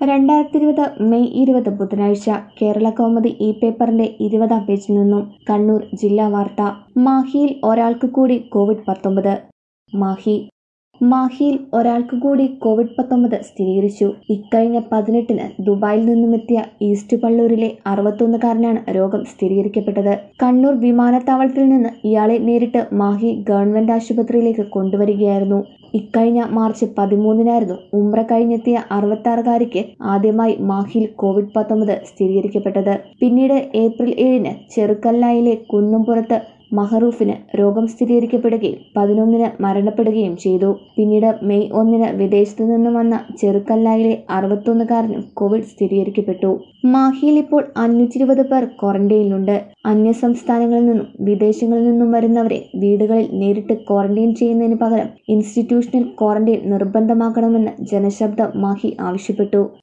രണ്ടായിരത്തി ഇരുപത് മെയ് ഇരുപത് ബുധനാഴ്ച കേരള കൗമുദി ഇ പേപ്പറിന്റെ ഇരുപതാം പേജിൽ നിന്നും കണ്ണൂർ ജില്ലാ വാർത്ത മാഹിയിൽ ഒരാൾക്ക് കൂടി കോവിഡ് പത്തൊമ്പത് മാഹി മാഹിയിൽ ഒരാൾക്ക് കൂടി കോവിഡ് പത്തൊമ്പത് സ്ഥിരീകരിച്ചു ഇക്കഴിഞ്ഞ പതിനെട്ടിന് ദുബായിൽ നിന്നുമെത്തിയ ഈസ്റ്റ് പള്ളൂരിലെ അറുപത്തൊന്നുകാരനാണ് രോഗം സ്ഥിരീകരിക്കപ്പെട്ടത് കണ്ണൂർ വിമാനത്താവളത്തിൽ നിന്ന് ഇയാളെ നേരിട്ട് മാഹി ഗവൺമെന്റ് ആശുപത്രിയിലേക്ക് കൊണ്ടുവരികയായിരുന്നു ഇക്കഴിഞ്ഞ മാർച്ച് പതിമൂന്നിനായിരുന്നു ഉംറ കഴിഞ്ഞെത്തിയ അറുപത്താറുകാരിക്ക് ആദ്യമായി മാഹിയിൽ കോവിഡ് പത്തൊമ്പത് സ്ഥിരീകരിക്കപ്പെട്ടത് പിന്നീട് ഏപ്രിൽ ഏഴിന് ചെറുക്കല്ലായിലെ കുന്നുംപുറത്ത് മഹറൂഫിന് രോഗം സ്ഥിരീകരിക്കപ്പെടുകയും പതിനൊന്നിന് മരണപ്പെടുകയും ചെയ്തു പിന്നീട് മെയ് ഒന്നിന് വിദേശത്തു നിന്നും വന്ന ചെറുക്കല്ലായിലെ അറുപത്തൊന്നുകാരനും കോവിഡ് സ്ഥിരീകരിക്കപ്പെട്ടു മാഹിയിൽ ഇപ്പോൾ അഞ്ഞൂറ്റി ഇരുപത് പേർ ക്വാറന്റൈനിലുണ്ട് അന്യ സംസ്ഥാനങ്ങളിൽ നിന്നും വിദേശങ്ങളിൽ നിന്നും വരുന്നവരെ വീടുകളിൽ നേരിട്ട് ക്വാറന്റൈൻ ചെയ്യുന്നതിന് പകരം ഇൻസ്റ്റിറ്റ്യൂഷണൽ ക്വാറന്റൈൻ നിർബന്ധമാക്കണമെന്ന് ജനശബ്ദം മാഹി ആവശ്യപ്പെട്ടു